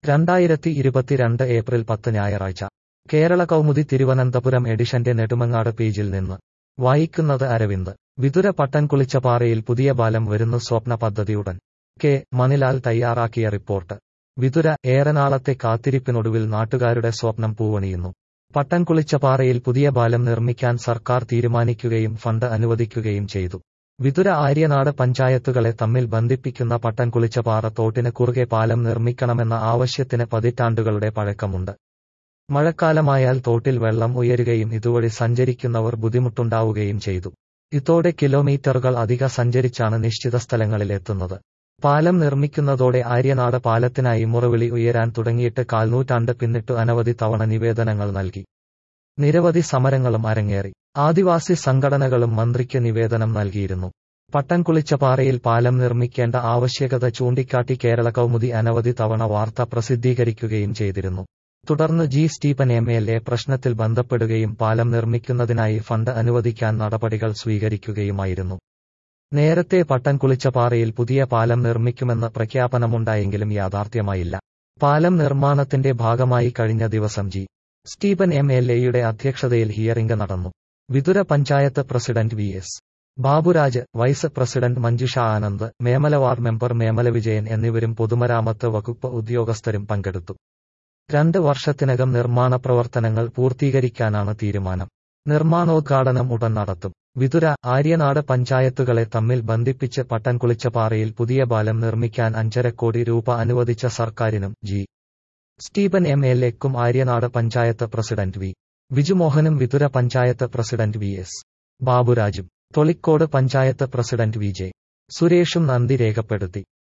രണ്ടായിരത്തി ഇരുപത്തിരണ്ട് ഏപ്രിൽ പത്ത് ഞായറാഴ്ച കേരള കൗമുദി തിരുവനന്തപുരം എഡിഷന്റെ നെടുമങ്ങാട് പേജിൽ നിന്ന് വായിക്കുന്നത് അരവിന്ദ് വിതുര പട്ടൻകുളിച്ചപാറയിൽ പുതിയ പാലം വരുന്നു സ്വപ്ന പദ്ധതിയുടൻ കെ മണിലാൽ തയ്യാറാക്കിയ റിപ്പോർട്ട് വിതുര ഏറെ നാളത്തെ കാത്തിരിപ്പിനൊടുവിൽ നാട്ടുകാരുടെ സ്വപ്നം പൂവണിയുന്നു പട്ടൻകുളിച്ചപാറയിൽ പുതിയ പാലം നിർമ്മിക്കാൻ സർക്കാർ തീരുമാനിക്കുകയും ഫണ്ട് അനുവദിക്കുകയും ചെയ്തു വിതുര ആര്യനാട് പഞ്ചായത്തുകളെ തമ്മിൽ ബന്ധിപ്പിക്കുന്ന പട്ടൻകുളിച്ചപാറ തോട്ടിന് കുറുകെ പാലം നിർമ്മിക്കണമെന്ന ആവശ്യത്തിന് പതിറ്റാണ്ടുകളുടെ പഴക്കമുണ്ട് മഴക്കാലമായാൽ തോട്ടിൽ വെള്ളം ഉയരുകയും ഇതുവഴി സഞ്ചരിക്കുന്നവർ ബുദ്ധിമുട്ടുണ്ടാവുകയും ചെയ്തു ഇതോടെ കിലോമീറ്ററുകൾ അധിക സഞ്ചരിച്ചാണ് നിശ്ചിത സ്ഥലങ്ങളിൽ എത്തുന്നത് പാലം നിർമ്മിക്കുന്നതോടെ ആര്യനാട് പാലത്തിനായി മുറവിളി ഉയരാൻ തുടങ്ങിയിട്ട് കാൽനൂറ്റാണ്ട് പിന്നിട്ടു അനവധി തവണ നിവേദനങ്ങൾ നൽകി നിരവധി സമരങ്ങളും അരങ്ങേറി ആദിവാസി സംഘടനകളും മന്ത്രിക്ക് നിവേദനം നൽകിയിരുന്നു പട്ടൻകുളിച്ചപാറയിൽ പാലം നിർമ്മിക്കേണ്ട ആവശ്യകത ചൂണ്ടിക്കാട്ടി കേരള കൗമുദി അനവധി തവണ വാർത്ത പ്രസിദ്ധീകരിക്കുകയും ചെയ്തിരുന്നു തുടർന്ന് G Stephen M L A പ്രശ്നത്തിൽ ബന്ധപ്പെടുകയും പാലം നിർമ്മിക്കുന്നതിനായി ഫണ്ട് അനുവദിക്കാൻ നടപടികൾ സ്വീകരിക്കുകയുമായിരുന്നു നേരത്തെ പട്ടൻകുളിച്ചപാറയിൽ പുതിയ പാലം നിർമ്മിക്കുമെന്ന് പ്രഖ്യാപനമുണ്ടായെങ്കിലും യാഥാർത്ഥ്യമായില്ല പാലം നിർമ്മാണത്തിന്റെ ഭാഗമായി കഴിഞ്ഞ ദിവസം ജി സ്റ്റീഫൻ എം എൽ എയുടെ അധ്യക്ഷതയിൽ ഹിയറിംഗ് നടന്നു Vithura panchayat president V S Baburaj vice president Manjusha Anand Memala ward member Memala Vijayan എന്നിവരും പൊതുമരാമത്ത് വകുപ്പ് ഉദ്യോഗസ്ഥരും പങ്കെടുത്തു രണ്ട് വർഷത്തിനകം നിർമ്മാണ പ്രവർത്തനങ്ങൾ പൂർത്തീകരിക്കാനാണ് തീരുമാനം നിർമ്മാണോദ്ഘാടനം ഉടൻ നടത്തും വിതുര ആര്യനാട് പഞ്ചായത്തുകളെ തമ്മിൽ ബന്ധിപ്പിച്ച് പട്ടൻകുളിച്ചപാറയിൽ പുതിയ പാലം നിർമ്മിക്കാൻ അഞ്ചര കോടി രൂപ അനുവദിച്ച സർക്കാരിനും ജി സ്റ്റീഫൻ എം എൽ എക്കും ആര്യനാട് പഞ്ചായത്ത് പ്രസിഡന്റ് വി വിജുമോഹനും Vithura panchayat president V S ബാബുരാജും Tholicode panchayat president V J സുരേഷും നന്ദി രേഖപ്പെടുത്തി